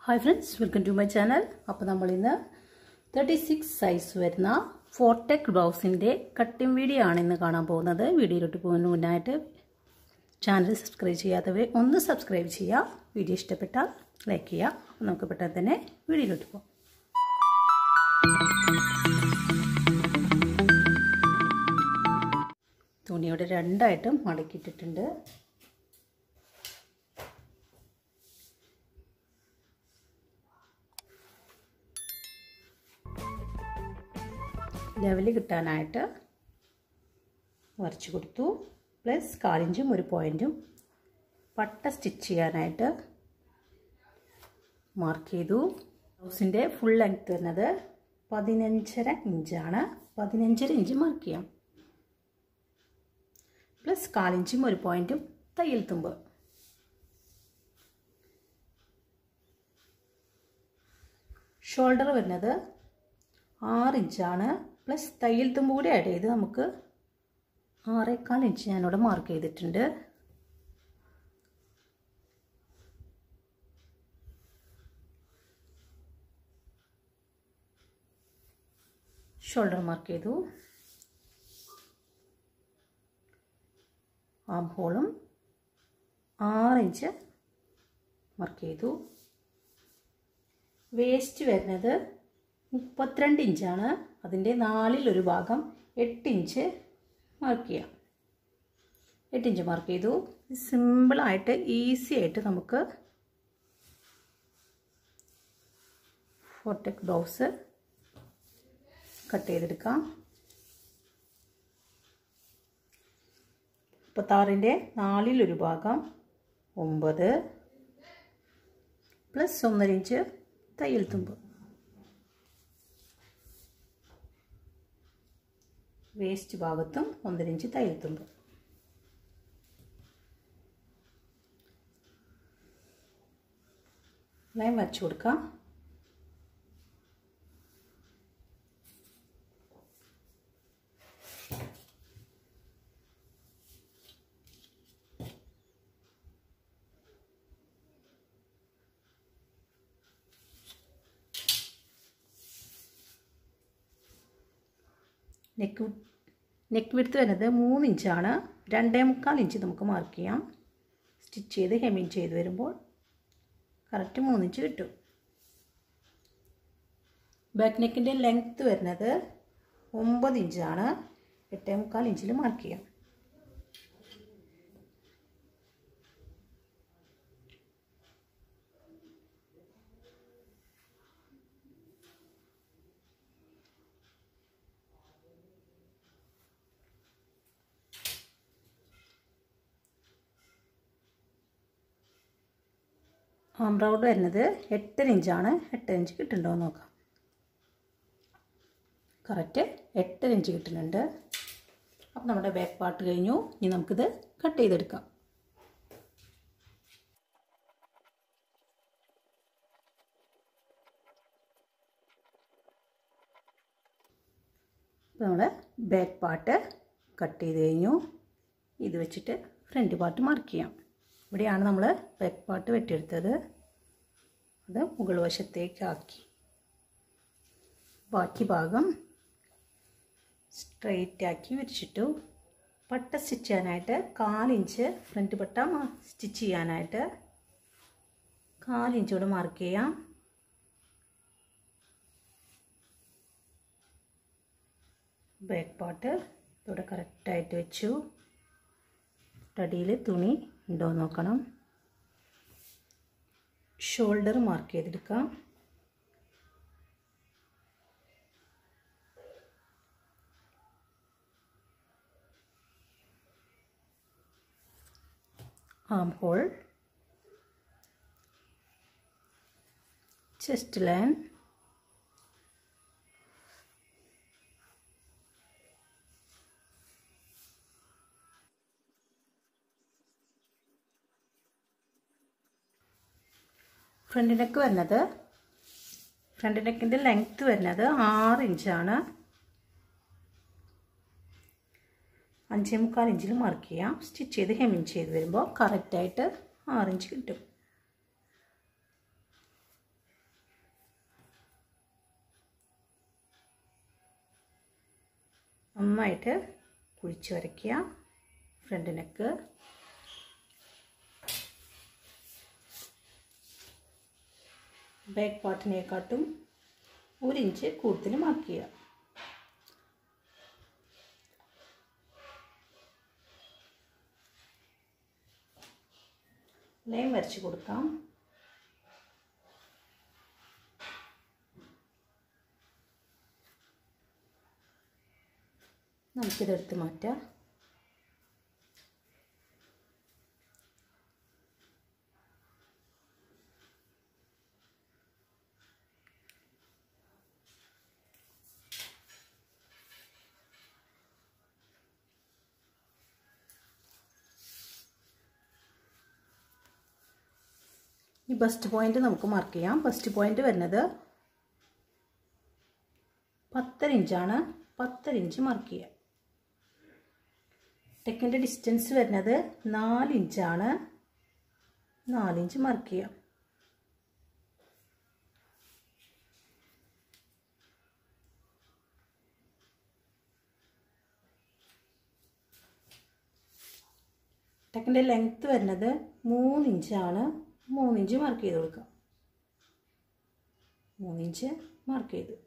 hi friends welcome to my channel അപ്പോൾ നമ്മൾ ഇന്ന് തേർട്ടി സിക്സ് സൈസ് വരുന്ന ഫോർടെക് ബ്ലൗസിൻ്റെ കട്ടിംഗ് വീഡിയോ ആണ് ഇന്ന് കാണാൻ പോകുന്നത് വീഡിയോയിലോട്ട് പോകുന്നതിന് മുന്നായിട്ട് ചാനൽ സബ്സ്ക്രൈബ് ചെയ്യാത്തവർ ഒന്ന് സബ്സ്ക്രൈബ് ചെയ്യുക വീഡിയോ ഇഷ്ടപ്പെട്ടാൽ ലൈക്ക് ചെയ്യുക അപ്പോൾ നമുക്ക് പെട്ടെന്ന് തന്നെ വീഡിയോയിലോട്ട് പോകാം തുണിയുടെ രണ്ടായിട്ടും മടക്കിയിട്ടിട്ടുണ്ട് ലെവൽ കിട്ടാനായിട്ട് വരച്ചു കൊടുത്തു പ്ലസ് കാലിഞ്ചും ഒരു പോയിൻറ്റും പട്ട സ്റ്റിച്ച് ചെയ്യാനായിട്ട് മാർക്ക് ചെയ്തു ബ്ലൗസിൻ്റെ ഫുൾ ലെങ്ത് വരുന്നത് പതിനഞ്ചര ഇഞ്ചാണ് പതിനഞ്ചര ഇഞ്ച് മാർക്ക് ചെയ്യാം പ്ലസ് കാലിഞ്ചും ഒരു പോയിൻറ്റും തയ്യൽ തുമ്പ് ഷോൾഡർ വരുന്നത് ആറ് ഇഞ്ചാണ് പ്ലസ് തയ്യൽ തുമ്പ് കൂടി ആഡ് ചെയ്ത് നമുക്ക് ആറേക്കാൽ ഇഞ്ച് ഞാനിവിടെ മാർക്ക് ചെയ്തിട്ടുണ്ട് ഷോൾഡർ മാർക്ക് ചെയ്തു ആം ഹോളും ആറ് ഇഞ്ച് മാർക്ക് ചെയ്തു വേസ്റ്റ് വരുന്നത് മുപ്പത്തിരണ്ട് ഇഞ്ചാണ് അതിൻ്റെ നാലിലൊരു ഭാഗം എട്ട് ഇഞ്ച് മാർക്ക് ചെയ്യാം എട്ട് ഇഞ്ച് മാർക്ക് ചെയ്തു സിമ്പിളായിട്ട് ഈസി ആയിട്ട് നമുക്ക് ഫോർടെക് ബ്ലൗസ് കട്ട് ചെയ്തെടുക്കാം മുപ്പത്താറിൻ്റെ നാലിലൊരു ഭാഗം ഒമ്പത് പ്ലസ് ഒന്നര ഇഞ്ച് തയ്യൽ തുമ്പ് വേസ്റ്റ് ഭാഗത്തും ഒന്നര ഇഞ്ച് തയ്യൽ തുമ്പ് ലൈൻ വരച്ചു കൊടുക്കാം നെക്ക് നെക്ക് വിടുത്ത് വരുന്നത് മൂന്ന് ഇഞ്ചാണ് രണ്ടേ മുക്കാൽ ഇഞ്ച് നമുക്ക് മാർക്ക് ചെയ്യാം സ്റ്റിച്ച് ചെയ്ത് ഹെമിങ് ചെയ്ത് വരുമ്പോൾ കറക്റ്റ് മൂന്ന് ഇഞ്ച് കിട്ടും ബാക്ക് നെക്കിൻ്റെ ലെങ്ത്ത് വരുന്നത് ഒമ്പത് ഇഞ്ചാണ് എട്ടേ മുക്കാൽ ഇഞ്ചിൽ മാർക്ക് ചെയ്യാം ആം റൗണ്ട് വരുന്നത് എട്ടര ഇഞ്ചാണ് എട്ടര ഇഞ്ച് കിട്ടുന്നുണ്ടോ എന്ന് നോക്കാം കറക്റ്റ് എട്ടര ഇഞ്ച് കിട്ടുന്നുണ്ട് അപ്പം നമ്മുടെ ബാക്ക് പാർട്ട് കഴിഞ്ഞു ഇനി നമുക്കിത് കട്ട് ചെയ്തെടുക്കാം അപ്പോൾ നമ്മുടെ ബാക്ക് പാർട്ട് കട്ട് ചെയ്ത് കഴിഞ്ഞു ഇത് വെച്ചിട്ട് ഫ്രണ്ട് പാർട്ട് മാർക്ക് ചെയ്യാം ഇവിടെയാണ് നമ്മൾ ബാക്ക് പാർട്ട് വെട്ടിയെടുത്തത് അത് മുകൾ വശത്തേക്കാക്കി ബാക്കി ഭാഗം സ്ട്രെയിറ്റ് ആക്കി വിരിച്ചിട്ടു പട്ട സ്റ്റിച്ച് ചെയ്യാനായിട്ട് കാലിഞ്ച് ഫ്രണ്ട് പട്ട സ്റ്റിച്ച് ചെയ്യാനായിട്ട് കാലിഞ്ച് കൂടെ മാർക്ക് ചെയ്യാം ബാക്ക് പാർട്ട് ഇവിടെ കറക്റ്റായിട്ട് വെച്ചു അടിയിൽ തുണി ഉണ്ടോ നോക്കണം ഷോൾഡർ മാർക്ക് ചെയ്തെടുക്കാം arm hole chest line front neck വരുന്നത് ഫ്രണ്ട് നെക്കിൻ്റെ ലെങ്ത്ത് വരുന്നത് ആറ് ഇഞ്ചാണ് അഞ്ചേ മുക്കാൽ ഇഞ്ചിൽ മാർക്ക് ചെയ്യാം സ്റ്റിച്ച് ചെയ്ത് ഹെമിങ് ചെയ്ത് വരുമ്പോൾ കറക്റ്റായിട്ട് ആറ് ഇഞ്ച് കിട്ടും നന്നായിട്ട് കുഴിച്ച് വരയ്ക്കുക ഫ്രണ്ട് നെക്ക് ബാക്ക് പാർട്ടിനെക്കാട്ടും ഒരു ഇഞ്ച് കൂടുതൽ മാർക്ക് ചെയ്യുക ലൈൻ വരച്ച് കൊടുക്കാം നമുക്കിതെടുത്ത് മാറ്റാം ഈ ബസ്റ്റ് പോയിന്റ് നമുക്ക് മാർക്ക് ചെയ്യാം ബസ്റ്റ് പോയിന്റ് വരുന്നത് പത്തര ഇഞ്ചാണ് പത്തര ഇഞ്ച് മാർക്ക് ചെയ്യുക ടെക്കിൻ്റെ ഡിസ്റ്റൻസ് വരുന്നത് നാല് ഇഞ്ചാണ് നാലിഞ്ച് മാർക്ക് ചെയ്യാം ടെക്കിൻ്റെ ലെങ്ത്ത് വരുന്നത് മൂന്നിഞ്ചാണ് മൂന്നിഞ്ച് മാർക്ക് ചെയ്ത് കൊടുക്കാം മൂന്നിഞ്ച് മാർക്ക് ചെയ്തു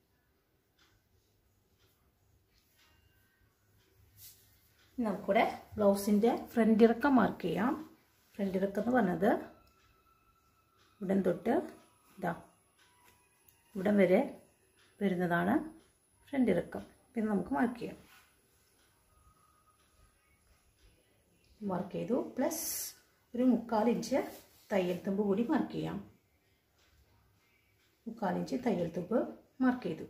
നമുക്കിവിടെ ബ്ലൗസിൻ്റെ ഫ്രണ്ട് ഇറക്കം മാർക്ക് ചെയ്യാം ഫ്രണ്ട് ഇറക്കം എന്ന് പറഞ്ഞത് ഇവിടം തൊട്ട് ഇതാ ഇവിടം വരെ വരുന്നതാണ് ഫ്രണ്ട് ഇറക്കം പിന്നെ നമുക്ക് മാർക്ക് ചെയ്യാം മാർക്ക് ചെയ്തു പ്ലസ് ഒരു മുക്കാൽ ഇഞ്ച് തയ്യൽ തുമ്പ് കൂടി മാർക്ക് ചെയ്യാം മുക്കാൽ ഇഞ്ച് തയ്യൽ തുമ്പ് മാർക്ക് ചെയ്തു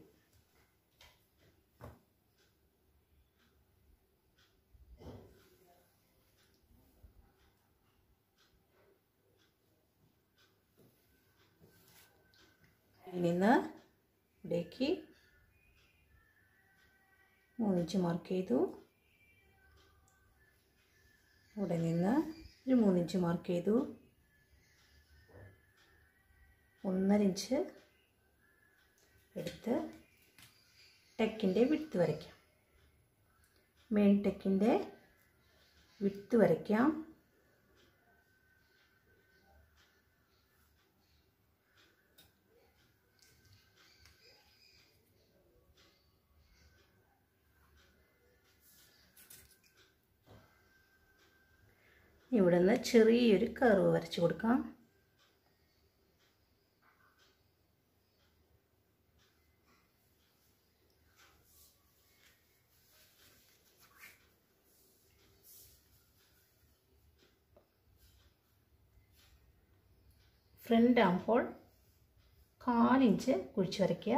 ഇതിൽ നിന്ന് ഇവിടേക്ക് മൂന്നിഞ്ച് മാർക്ക് ചെയ്തു ഇവിടെ നിന്ന് ഒരു മൂന്നിഞ്ച് മാർക്ക് ചെയ്തു ഒന്നര ഇഞ്ച് എടുത്ത് ടെക്കിൻ്റെ വിട്ട് വരയ്ക്കാം മെയിൻ ടെക്കിൻ്റെ വിട്ട് വരയ്ക്കാം ഇവിടെ നിന്ന് ചെറിയൊരു കർവ് വരച്ച് കൊടുക്കാം ഫ്രണ്ട് ആകുമ്പോൾ കാലിഞ്ച് കുഴിച്ച് വരയ്ക്കുക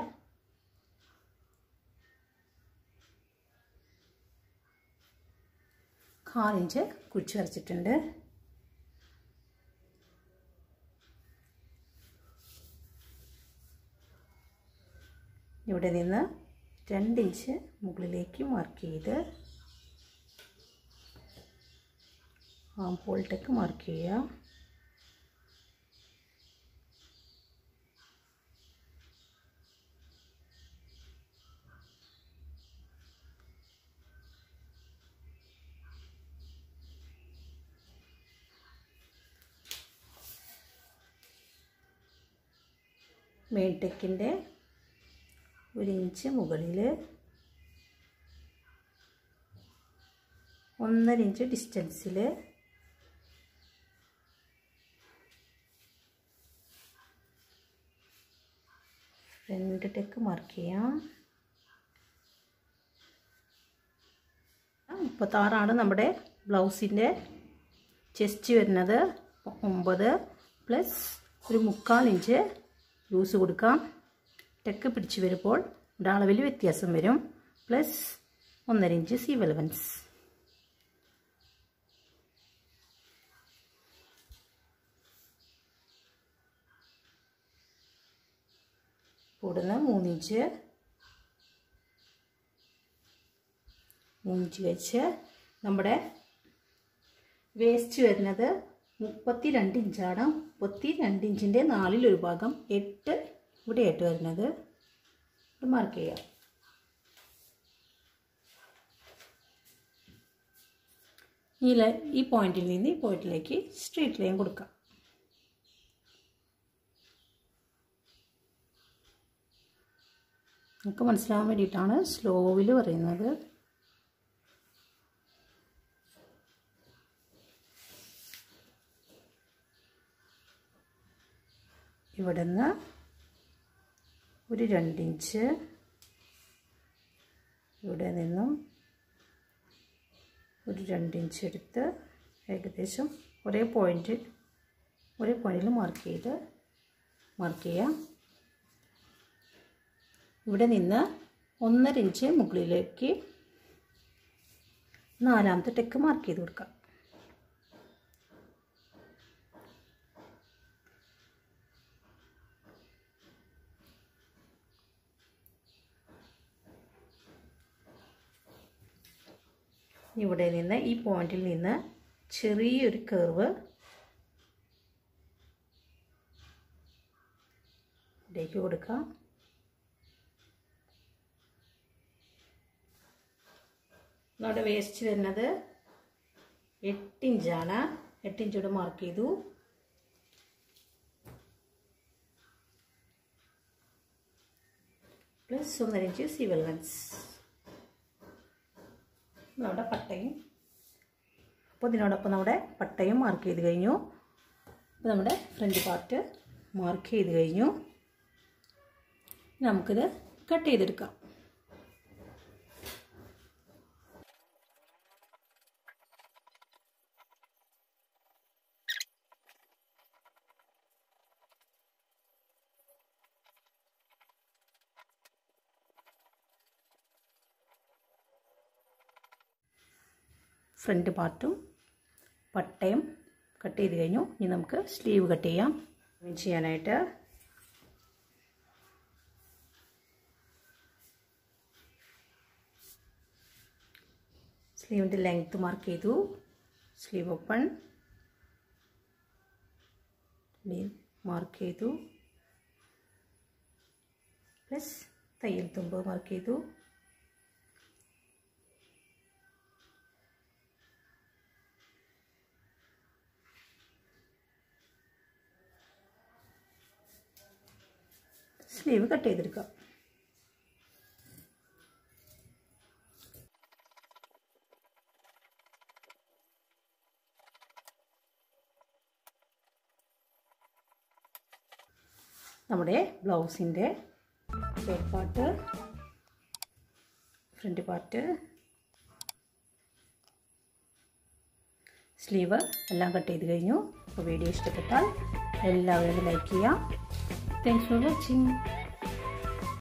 കാലിഞ്ച് കുഴിച്ച് വരച്ചിട്ടുണ്ട് ഇവിടെ നിന്ന് രണ്ടിഞ്ച് മുകളിലേക്ക് മാർക്ക് ചെയ്ത് ആം ഹോൾട്ടേക്ക് മാർക്ക് ചെയ്യുക മെയിൻ ടെക്കിൻ്റെ ഒരു ഇഞ്ച് മുകളിൽ ഒന്നര ഇഞ്ച് ഡിസ്റ്റൻസിൽ ഫ്രണ്ട് ടെക്ക് മാർക്ക് ചെയ്യാം മുപ്പത്താറാണ് നമ്മുടെ ബ്ലൗസിൻ്റെ ചെസ്റ്റ് വരുന്നത് ഒമ്പത് പ്ലസ് ഒരു മുക്കാൽ ഇഞ്ച് ലൂസ് കൊടുക്കാം ടെക്ക് പിടിച്ച് വരുമ്പോൾ ഇവിടെ അളവിൽ വ്യത്യാസം വരും പ്ലസ് ഒന്നര ഇഞ്ച് സി വെലവൻസ് കൂടുന്ന മൂന്നിഞ്ച് മൂന്നിഞ്ച് വെച്ച് നമ്മുടെ വേസ്റ്റ് വരുന്നത് മുപ്പത്തി രണ്ട് ഇഞ്ചാണ് മുപ്പത്തി രണ്ട് ഇഞ്ചിൻ്റെ നാലിലൊരു ഭാഗം എട്ട് ഇവിടെ ആയിട്ട് വരുന്നത് ഇത് മാർക്ക് ചെയ്യാം ഈ ലൈ ഈ പോയിന്റിൽ നിന്ന് ഈ പോയിന്റിലേക്ക് സ്ട്രീറ്റ് ലൈൻ കൊടുക്കാം നമുക്ക് മനസ്സിലാവാൻ വേണ്ടിയിട്ടാണ് സ്ലോവിൽ പറയുന്നത് ഇവിടെ നിന്ന് ഒരു രണ്ടിഞ്ച് ഇവിടെ നിന്നും ഒരു രണ്ടിഞ്ച് എടുത്ത് ഏകദേശം ഒരേ പോയിൻ്റ് ഒരേ പോയിന്റിൽ മാർക്ക് ചെയ്ത് മാർക്ക് ചെയ്യാം ഇവിടെ നിന്ന് ഒന്നര ഇഞ്ച് മുകളിലേക്ക് നാലാമത്തെ ടെക്ക് മാർക്ക് ചെയ്ത് കൊടുക്കാം ഇവിടെ നിന്ന് ഈ പോയിന്റിൽ നിന്ന് ചെറിയൊരു കർവ് ഇവിടേക്ക് കൊടുക്കാം നമ്മുടെ വേസ്റ്റ് വരുന്നത് എട്ടിഞ്ചാണ് എട്ടിഞ്ചോട് മാർക്ക് ചെയ്തു പ്ലസ് ഒന്നര ഇഞ്ച് സിവിൽ ലൻസ് നമ്മുടെ പട്ടയും അപ്പോൾ ഇതിനോടൊപ്പം നമ്മുടെ പട്ടയും മാർക്ക് ചെയ്ത് കഴിഞ്ഞു അപ്പോൾ നമ്മുടെ ഫ്രണ്ട് പാർട്ട് മാർക്ക് ചെയ്ത് കഴിഞ്ഞു നമുക്കിത് കട്ട് ചെയ്തെടുക്കാം ഫ്രണ്ട് പാർട്ടും പട്ടയും കട്ട് ചെയ്ത് കഴിഞ്ഞു ഇനി നമുക്ക് സ്ലീവ് കട്ട് ചെയ്യാം ചെയ്യാനായിട്ട് സ്ലീവിൻ്റെ ലെങ്ത്ത് മാർക്ക് ചെയ്തു സ്ലീവ് ഓപ്പൺ സ്ലീവ് മാർക്ക് ചെയ്തു പ്ലസ് തയ്യൽ തുമ്പ് മാർക്ക് ചെയ്തു സ്ലീവ് കട്ട് ചെയ്തെടുക്കാം നമ്മുടെ ബ്ലൗസിൻ്റെ back part front part sleeve എല്ലാം കട്ട് ചെയ്ത് കഴിഞ്ഞു അപ്പോൾ വീഡിയോ ഇഷ്ടപ്പെട്ടാൽ എല്ലാവരും ലൈക്ക് ചെയ്യാം താങ്ക്സ് ഫോർ വാച്ചിങ്